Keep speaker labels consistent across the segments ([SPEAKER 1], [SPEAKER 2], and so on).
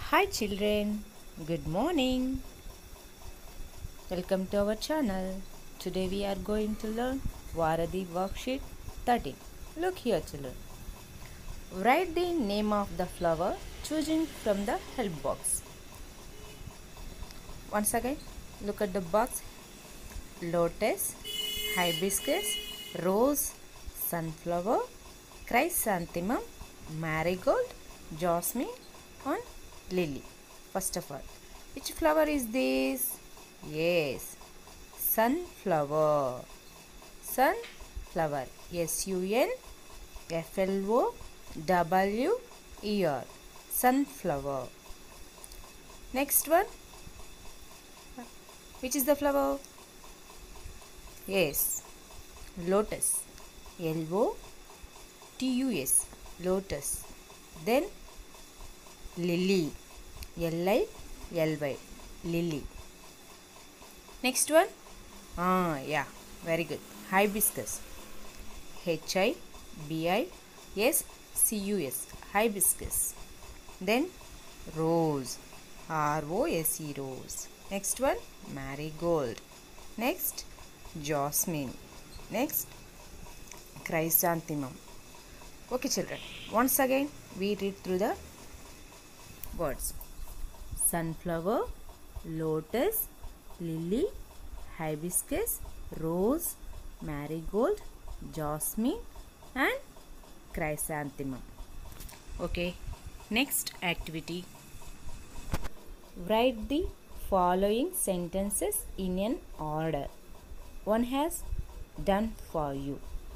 [SPEAKER 1] Hi children, good morning. Welcome to our channel. Today we are going to learn Varadi worksheet 13. Look here children. Write the name of the flower choosing from the help box. Once again, look at the box. Lotus, hibiscus, rose, sunflower, chrysanthemum, marigold, jasmine, and lily. First of all, which flower is this? Yes, sunflower. Sunflower. S U N F L O W E R. Sunflower. Next one. Which is the flower? Yes, lotus. L O T U S. Lotus. Then lily. L I L Y. Lily. Next one. Ah, yeah, very good. Hibiscus. H I B I S C U S. Hibiscus. Then rose. R O S E rose. Next one. Marigold. Next. Jasmine. Next. Chrysanthemum. Okay, children. Once again, we read through the words sunflower, lotus, lily, hibiscus, rose, marigold, jasmine, and chrysanthemum. Okay, next activity write the following sentences in an order. One has done for you.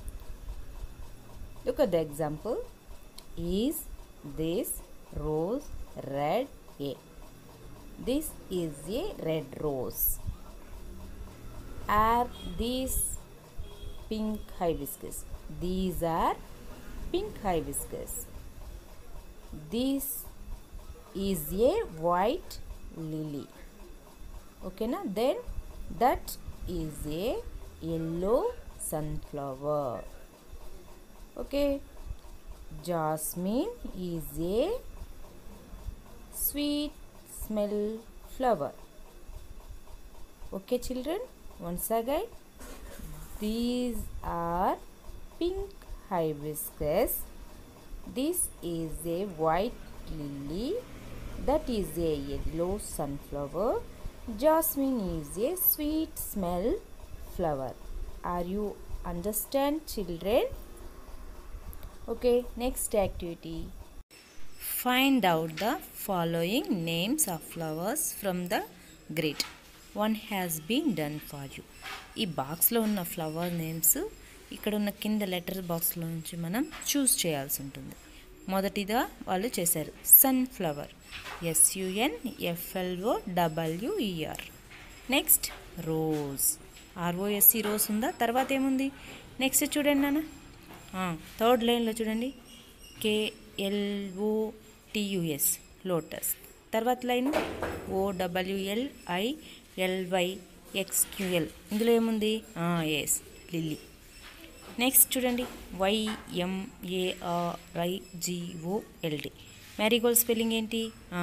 [SPEAKER 1] Look at the example. Is this rose red? A. This is a red rose. Are these pink hibiscus? These are pink hibiscus. This is a white lily. Okay, na? Then that is a yellow sunflower. Okay, jasmine is a sweet smell flower. Okay, children, once again, these are pink hibiscus. This is a white lily. That is a yellow sunflower. Jasmine is a sweet smell flower. Are you understand, children? Okay, next activity. Find out the following names of flowers from the grid. One has been done for you. ఈ బాక్స్లో ఉన్న flower names ఇక్కడ ఉన్న కింద letter బాక్స్లో నుంచి మనం చూస్ చేయాల్సి ఉంటుంది మొదటిగా వాళ్ళు చేశారు sunflower S U N F L O W E R next rose R O S E rose ఉందా తర్వాత ఏముంది నెక్స్ట్ చూడండి నాన్న థర్డ్ లైన్లో చూడండి కేఎల్ఓ టియుఎస్ లోటస్ తర్వాత లైన్ ఓడబ్ల్యూఎల్ ఐఎల్వై ఎక్స్క్యూఎల్ ఇందులో ఏముంది ఎస్ లిల్లీ నెక్స్ట్ చూడండి వైఎంఏఆర్ఐజిఓఎల్డి మ్యారీగోల్డ్ స్పెల్లింగ్ ఏంటి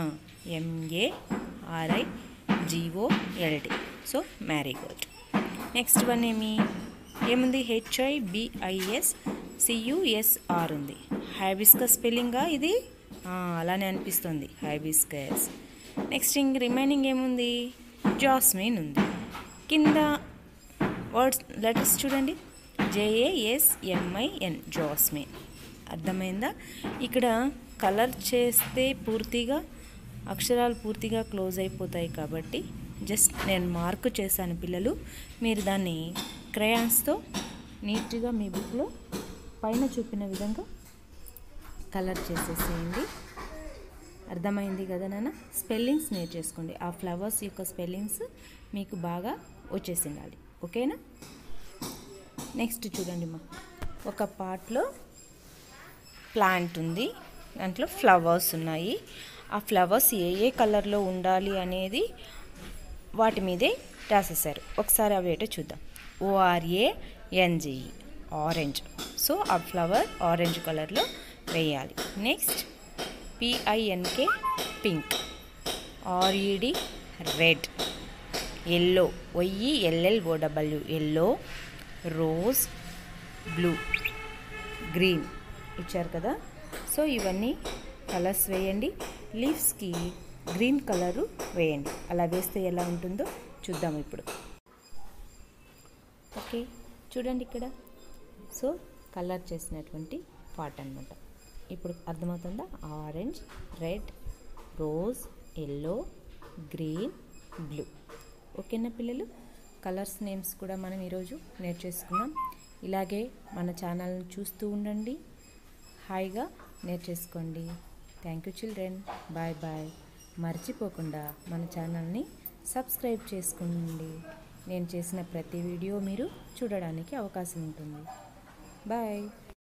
[SPEAKER 1] ఎంఏఆర్ఐ జిఓఎల్డి సో మ్యారీగోల్డ్ నెక్స్ట్ వన్ ఏమి ఏముంది హెచ్ఐ బిఐఎస్ సియుఎస్ఆర్ ఉంది హైబిస్కస్ స్పెల్లింగా ఇది అలానే అనిపిస్తుంది హైబిస్కస్ నెక్స్ట్ ఇంక రిమైనింగ్ ఏముంది జాస్మిన్ ఉంది కింద వర్డ్స్ లెటర్స్ చూడండి జేఏఎస్ఎంఐఎన్ జాస్మిన్ అర్థమైందా ఇక్కడ కలర్ చేస్తే పూర్తిగా అక్షరాలు పూర్తిగా క్లోజ్ అయిపోతాయి కాబట్టి జస్ట్ నేను మార్కు చేశాను పిల్లలు మీరు దాన్ని క్రయాన్స్తో నీట్గా మీ బుక్లో పైన చూపిన విధంగా కలర్ చేసేసేయండి అర్థమైంది కదా నాన్న స్పెల్లింగ్స్ నేర్చేసుకోండి ఆ ఫ్లవర్స్ యొక్క స్పెల్లింగ్స్ మీకు బాగా వచ్చేసిండాలి ఓకేనా నెక్స్ట్ చూడండి మా ఒక పార్ట్లో ప్లాంట్ ఉంది దాంట్లో ఫ్లవర్స్ ఉన్నాయి ఆ ఫ్లవర్స్ ఏ ఏ కలర్లో ఉండాలి అనేది వాటి మీదే రాసేసారు ఒకసారి అవి ఏంటో చూద్దాం ఓఆర్ఏ ఎన్జిఈ ఆరెంజ్ సో ఆ ఫ్లవర్ ఆరెంజ్ కలర్లో వేయాలి next P I N K pink R E D red yellow Y E L L O W yellow rose blue green ఇచ్చారు కదా సో ఇవన్నీ కలర్స్ వేయండి లీవ్స్కి గ్రీన్ కలరు వేయండి అలా వేస్తే ఎలా ఉంటుందో చూద్దాం ఇప్పుడు ఓకే చూడండి ఇక్కడ సో కలర్ చేసినటువంటి పార్ట్ అనమాట ఇప్పుడు అర్థమవుతుందా orange red rose yellow green blue ఓకేనా పిల్లలు కలర్స్ నేమ్స్ కూడా మనం ఈరోజు నేర్చేసుకున్నాం ఇలాగే మన ఛానల్ని చూస్తూ ఉండండి హాయిగా నేర్చేసుకోండి thank you children bye bye మర్చిపోకుండా మన ఛానల్ని సబ్స్క్రైబ్ చేసుకోండి నేను చేసిన ప్రతి వీడియో మీరు చూడడానికి అవకాశం ఉంటుంది బాయ్